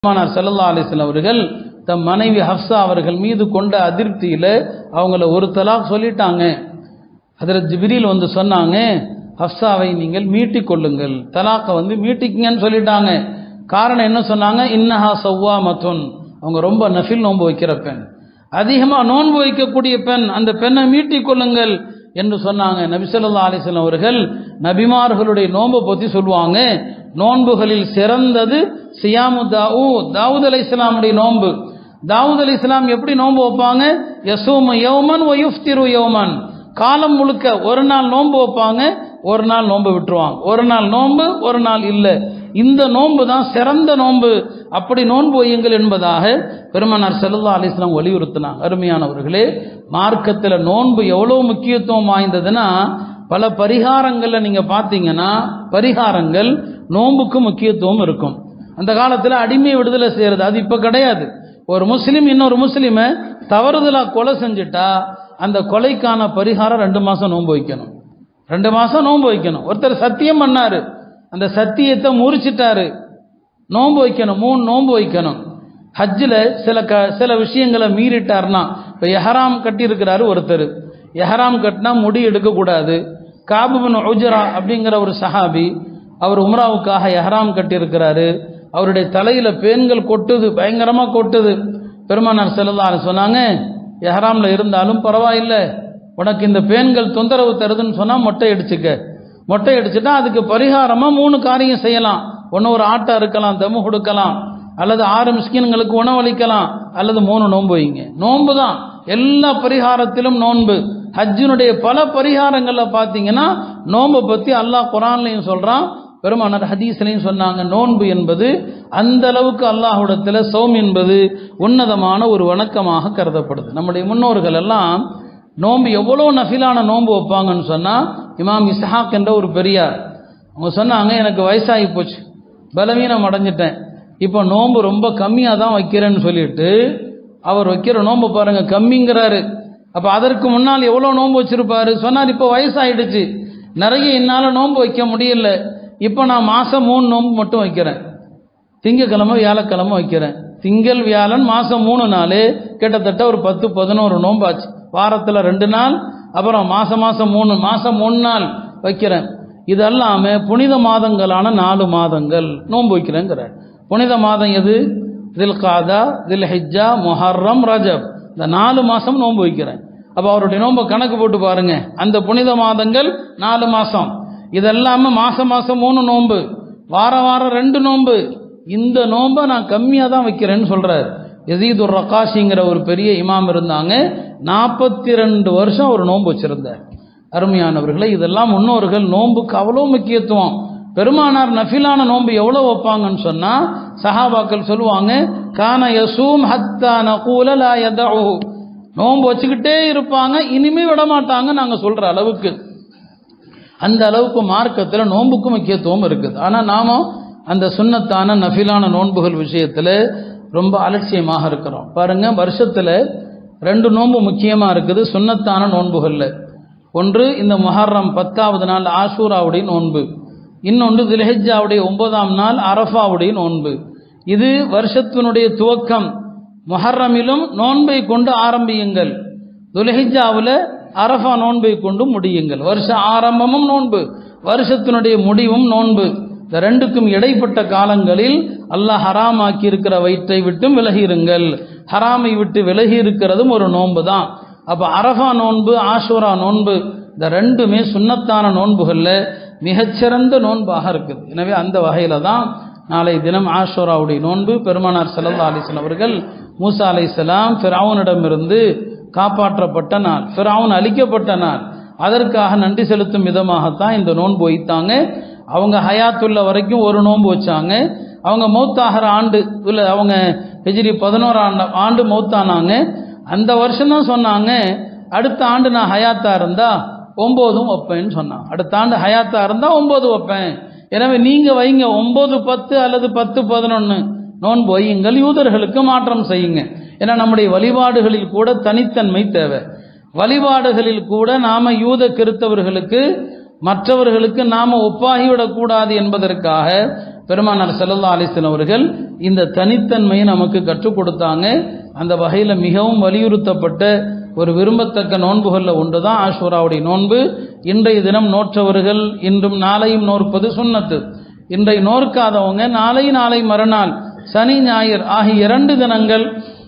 பெருமானார் ஸல்லல்லாஹு அலைஹி வஸல்லம் அவர்கள் தம் மனைவி ஹப்ஸா அவர்கள் மீது கொண்ட அதிருப்தியில அவங்கள ஒரு தலாக் சொல்லிட்டாங்க ஹதரத் ஜிப்ரீல் வந்து சொன்னாங்க ஹப்ஸாவை நீங்கள் மீட்டிக் கொள்ளுங்கள் தலாக்கை வந்து மீட்டிக்கங்கன்னு சொல்லிட்டாங்க காரணம் என்ன சொன்னாங்க இன்னஹா சவ்வா மத்துன் அவங்க ரொம்ப நஃபில் நோன்பு வைக்கிற பெண் அதிகமாக நோன்பு வைக்கக்கூடிய பெண் அந்த பெண்ணை மீட்டிக் கொள்ளுங்கள் என்று சொன்னாங்க நபி ஸல்லல்லாஹு அலைஹி வஸல்லம் அவர்கள் நபிமார்களுடைய நோன்பை பற்றி சொல்லுவாங்க நோன்புகளில் சிறந்தது சியாமு தாவூ தாவூத் அலை இஸ்லாமுடைய நோன்பு தாவூத் அலை இஸ்லாம் எப்படி நோன்பு வைப்பாங்க யசூம யௌமன் ஒயுஃப்திரு யௌமன் காலம் முழுக்க ஒரு நாள் நோன்பு வைப்பாங்க ஒரு நாள் நோன்பு விட்டுருவாங்க ஒரு நாள் நோன்பு ஒரு நாள் இல்லை இந்த நோன்பு தான் சிறந்த நோன்பு அப்படி நோன்பு வையுங்கள் என்பதாக பெருமனார் செல்லல்லா அலிஸ்லாம் வலியுறுத்தினாங்க அருமையானவர்களே மார்க்கத்தில் நோன்பு எவ்வளோ முக்கியத்துவம் வாய்ந்ததுன்னா பல பரிகாரங்களில் நீங்கள் பார்த்தீங்கன்னா பரிகாரங்கள் நோன்புக்கு முக்கியத்துவம் இருக்கும் அந்த காலத்தில் அடிமை விடுதலை செய்கிறது அது இப்போ கிடையாது ஒரு முஸ்லீம் இன்னொரு முஸ்லீமை தவறுதலாக கொலை செஞ்சுட்டா அந்த கொலைக்கான பரிகாரம் ரெண்டு மாதம் நோன்பு வைக்கணும் ரெண்டு மாதம் நோன்பு வைக்கணும் ஒருத்தர் சத்தியம் பண்ணாரு அந்த சத்தியத்தை முறிச்சிட்டாரு நோன்பு வைக்கணும் மூணு நோன்பு வைக்கணும் ஹஜ்ஜில் சில க சில விஷயங்களை மீறிட்டார்னா இப்போ எஹராம் கட்டியிருக்கிறாரு ஒருத்தர் எஹராம் கட்டினா முடி எடுக்கக்கூடாது காபுபின் உஜரா அப்படிங்கிற ஒரு சஹாபி அவர் உம்ராவுக்காக எஹராம் கட்டியிருக்கிறாரு அவருடைய தலையில் பேன்கள் கொட்டுது பயங்கரமாக கொட்டுது பெருமானார் செல்லலான்னு சொன்னாங்க எஹராமில் இருந்தாலும் பரவாயில்லை உனக்கு இந்த பேன்கள் தொந்தரவு தருதுன்னு சொன்னால் மொட்டை அடிச்சுக்க மொட்டை அடிச்சுட்டா அதுக்கு பரிகாரமாக மூணு காரியம் செய்யலாம் ஒன்று ஒரு ஆட்டை இருக்கலாம் தம்மு கொடுக்கலாம் அல்லது ஆறு மிஸ்கின்களுக்கு உணவளிக்கலாம் அல்லது மூணு நோன்பு வைங்க நோன்பு தான் எல்லா பரிகாரத்திலும் நோன்பு ஹஜ்ஜினுடைய பல பரிகாரங்களில் பார்த்தீங்கன்னா நோன்பை பற்றி அல்லாஹ் குரான்லையும் சொல்கிறான் பெருமானார் ஹதீஸ்லையும் சொன்னாங்க நோன்பு என்பது அந்த அளவுக்கு அல்லாஹ்விடத்தில் சௌம் என்பது உன்னதமான ஒரு வணக்கமாக கருதப்படுது நம்முடைய முன்னோர்கள் எல்லாம் நோன்பு எவ்வளோ நஃபிலான நோன்பு வைப்பாங்கன்னு சொன்னால் இமாம் இஸ்ஹாக் என்ற ஒரு பெரியார் அவங்க சொன்னாங்க எனக்கு வயசாகி போச்சு பலவீனம் அடைஞ்சிட்டேன் இப்போ நோன்பு ரொம்ப கம்மியாக தான் வைக்கிறேன்னு சொல்லிட்டு அவர் வைக்கிற நோன்பு பாருங்க கம்மிங்கிறாரு அப்போ அதற்கு முன்னால் எவ்வளோ நோன்பு வச்சிருப்பாரு சொன்னார் இப்போ வயசாயிடுச்சு நிறைய என்னால் நோன்பு வைக்க முடியல இப்போ நான் மாதம் மூணு நோன்பு மட்டும் வைக்கிறேன் திங்கக்கிழமை வியாழக்கிழமை வைக்கிறேன் திங்கள் வியாழன் மாதம் மூணு நாள் கிட்டத்தட்ட ஒரு பத்து பதினோரு நோன்பு ஆச்சு வாரத்தில் ரெண்டு நாள் அப்புறம் மாதம் மாதம் மூணு மாதம் மூணு நாள் வைக்கிறேன் இது அல்லாமல் புனித மாதங்களான நாலு மாதங்கள் நோன்பு வைக்கிறேங்கிறார் புனித மாதம் எது தில் காதா தில் ஹிஜ்ஜா மொஹர்ரம் ரஜப் இந்த நாலு மாதம் நோன்பு வைக்கிறேன் அப்போ அவருடைய நோன்பை கணக்கு போட்டு பாருங்க அந்த புனித மாதங்கள் நாலு மாதம் இதெல்லாமல் மாதம் மாதம் மூணு நோன்பு வாரம் வாரம் ரெண்டு நோன்பு இந்த நோன்பை நான் கம்மியாக தான் வைக்கிறேன்னு சொல்கிறார் யசீதுர் ரகாஷிங்கிற ஒரு பெரிய இமாம் இருந்தாங்க நாற்பத்தி ரெண்டு வருஷம் ஒரு நோன்பு வச்சுருந்தார் அருமையானவர்களே இதெல்லாம் முன்னோர்கள் நோன்புக்கு அவ்வளோ முக்கியத்துவம் பெருமானார் நஃபிலான நோன்பு எவ்வளோ வைப்பாங்கன்னு சொன்னால் சஹாபாக்கள் சொல்லுவாங்க கான யசூம் ஹத்தா நகூல லா யதஉ நோன்பு வச்சுக்கிட்டே இருப்பாங்க இனிமே விட மாட்டாங்க நாங்கள் சொல்கிற அளவுக்கு அந்த அளவுக்கு மார்க்கத்தில் நோன்புக்கு முக்கியத்துவம் இருக்குது ஆனால் நாம அந்த சுண்ணத்தான நஃபிலான நோன்புகள் விஷயத்தில் ரொம்ப அலட்சியமாக இருக்கிறோம் பாருங்க வருஷத்தில் ரெண்டு நோன்பு முக்கியமாக இருக்குது சுண்ணத்தான நோன்புகளில் ஒன்று இந்த மொஹர்ரம் பத்தாவது நாள் ஆஷூராவுடைய நோன்பு இன்னொன்று தில்ஹிஜாவுடைய ஒன்பதாம் நாள் அரஃபாவுடைய நோன்பு இது வருஷத்தினுடைய துவக்கம் மொஹர்ரமிலும் நோன்பை கொண்டு ஆரம்பியுங்கள் துல்ஹிஜாவில் அரஃபா நோன்பை கொண்டு முடியுங்கள் வருஷ ஆரம்பமும் நோன்பு வருஷத்தினுடைய முடிவும் நோன்பு இந்த ரெண்டுக்கும் இடைப்பட்ட காலங்களில் அல்லாஹ் ஹராமாக்கி இருக்கிற வயிற்றை விட்டும் விலகியிருங்கள் ஹராமை விட்டு விலகி இருக்கிறதும் ஒரு நோன்பு தான் அப்போ அரஃபா நோன்பு ஆஷூரா நோன்பு இந்த ரெண்டுமே சுண்ணத்தான நோன்புகளில் மிகச்சிறந்த நோன்பாக இருக்குது எனவே அந்த வகையில் தான் நாளை தினம் ஆஷோராவுடைய நோன்பு பெருமானார் சல்லா அலிஸ்லாம் அவர்கள் மூசா அலை இஸ்லாம் ஃபிரவுனிடமிருந்து காப்பாற்றப்பட்ட நாள் ஃபிரவுன் அழிக்கப்பட்ட நாள் அதற்காக நன்றி செலுத்தும் விதமாகத்தான் இந்த நோன்பு வைத்தாங்க அவங்க ஹயாத்துள்ள வரைக்கும் ஒரு நோன்பு வச்சாங்க அவங்க மௌத்தாகிற ஆண்டு இல்லை அவங்க ஹிஜ்ரி பதினோராம் ஆண்டு மௌத்தானாங்க அந்த வருஷம்தான் சொன்னாங்க அடுத்த ஆண்டு நான் ஹயாத்தா இருந்தா ஒம்போதும் வைப்பேன்னு சொன்னான் அடுத்த ஆண்டு ஹயாத்தா இருந்தா ஒன்பது வைப்பேன் எனவே நீங்க வைங்க ஒன்பது பத்து அல்லது பத்து பதினொன்று நோன்பு வையுங்கள் யூதர்களுக்கு மாற்றம் செய்யுங்க ஏன்னா நம்முடைய வழிபாடுகளில் கூட தனித்தன்மை தேவை வழிபாடுகளில் கூட நாம யூத கிறித்தவர்களுக்கு மற்றவர்களுக்கு நாம ஒப்பாகிவிடக்கூடாது என்பதற்காக பெருமானார் ஸல்லல்லாஹு அலைஹி வஸல்லம் அவர்கள் இந்த தனித்தன்மையை நமக்கு கற்றுக் கொடுத்தாங்க அந்த வகையில் மிகவும் வலியுறுத்தப்பட்ட ஒரு விரும்பத்தக்க நோன்புகளில் ஒன்று தான் ஆஷூராவுடைய நோன்பு இன்றைய தினம் நோற்றவர்கள் இன்றும் நாளையும் நோற்பது சுன்னத்து இன்றை நோர்க்காதவங்க நாளை நாளை மறுநாள் சனி ஞாயிறு ஆகிய இரண்டு தினங்கள்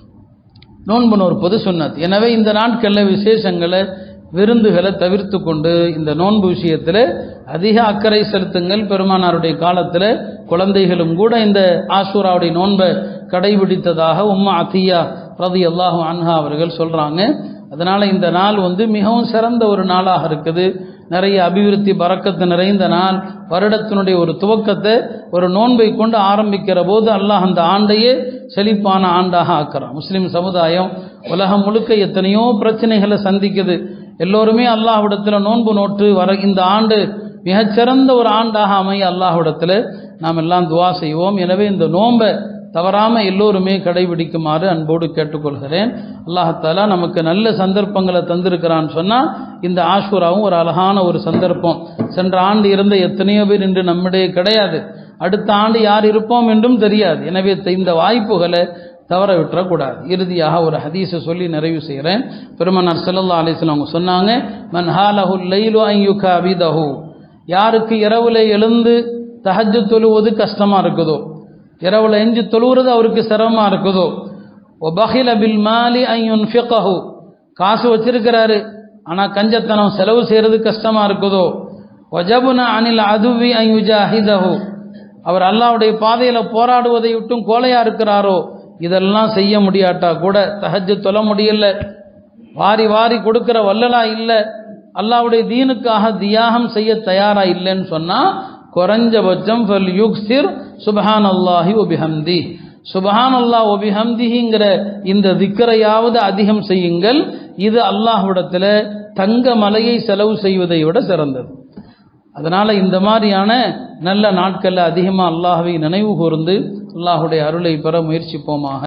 நோன்பு நோற்பது சுன்னத் எனவே இந்த நாட்களில் விசேஷங்களை விருந்துகளை தவிர்த்து கொண்டு இந்த நோன்பு விஷயத்தில் அதிக அக்கறை செலுத்துங்கள் பெருமானாருடைய காலத்தில் குழந்தைகளும் கூட இந்த ஆசூராவுடைய நோன்பை கடைபிடித்ததாக உம்மா அத்தியா ரதி அல்லாஹு அன்ஹா அவர்கள் சொல்கிறாங்க அதனால் இந்த நாள் வந்து மிகவும் சிறந்த ஒரு நாளாக இருக்குது நிறைய அபிவிருத்தி பறக்கத்து நிறைந்த நாள் வருடத்தினுடைய ஒரு துவக்கத்தை ஒரு நோன்பை கொண்டு ஆரம்பிக்கிற போது அல்லாஹ் அந்த ஆண்டையே செழிப்பான ஆண்டாக ஆக்குறான் முஸ்லீம் சமுதாயம் உலகம் முழுக்க எத்தனையோ பிரச்சனைகளை சந்திக்குது எல்லோருமே அல்லாஹ்விடத்தில் நோன்பு நோட்டு வர இந்த ஆண்டு மிகச்சிறந்த ஒரு ஆண்டாக அமைய அல்லாஹ்விடத்தில் நாம் எல்லாம் துவா செய்வோம் எனவே இந்த நோன்பை தவறாமல் எல்லோருமே கடைபிடிக்குமாறு அன்போடு கேட்டுக்கொள்கிறேன் அல்லாஹாலா நமக்கு நல்ல சந்தர்ப்பங்களை தந்திருக்கிறான்னு சொன்னால் இந்த ஆஷூராவும் ஒரு அழகான ஒரு சந்தர்ப்பம் சென்ற ஆண்டு இருந்த எத்தனையோ பேர் இன்று நம்மிடையே கிடையாது அடுத்த ஆண்டு யார் இருப்போம் என்றும் தெரியாது எனவே இந்த வாய்ப்புகளை தவற விட்டுறக்கூடாது இறுதியாக ஒரு ஹதீஸை சொல்லி நிறைவு செய்கிறேன் பெருமனார் செல்லல்லா அலிஸ்லாம் அவங்க சொன்னாங்க மன் ஹாலஹு லைலு ஐயுக அபிதஹு யாருக்கு இரவுல எழுந்து தஹஜ்ஜு தொழுவது கஷ்டமாக இருக்குதோ இரவுல எஞ்சி தொழுவுறது அவருக்கு சிரமமாக இருக்குதோ ஒ பஹில பில் மாலி ஐயுன் ஃபிகஹு காசு வச்சிருக்கிறாரு ஆனால் கஞ்சத்தனம் செலவு செய்கிறது கஷ்டமாக இருக்குதோ ஒஜபுன அனில் அதுவி ஐயுஜாஹிதஹு அவர் அல்லாவுடைய பாதையில் போராடுவதை விட்டும் கோலையா இருக்கிறாரோ இதெல்லாம் செய்ய முடியாட்டா கூட தஹஜ்ஜு தொழ முடியல வாரி வாரி கொடுக்கிற வல்லலா இல்லை அல்லாவுடைய தீனுக்காக தியாகம் செய்ய தயாரா இல்லைன்னு சொன்னா குறைஞ்சபட்சம் ஃபல் யுக்சிர் சுபஹான் அல்லாஹி ஒபிஹம்தி சுபஹான் அல்லாஹ் ஒபிஹம்திங்கிற இந்த திக்கரையாவது அதிகம் செய்யுங்கள் இது அல்லாஹ்விடத்தில் தங்க மலையை செலவு செய்வதை விட சிறந்தது அதனால இந்த மாதிரியான நல்ல நாட்களில் அதிகமாக அல்லாஹவை நினைவு கூர்ந்து அல்லாஹுடைய அருளை பெற முயற்சிப்போமாக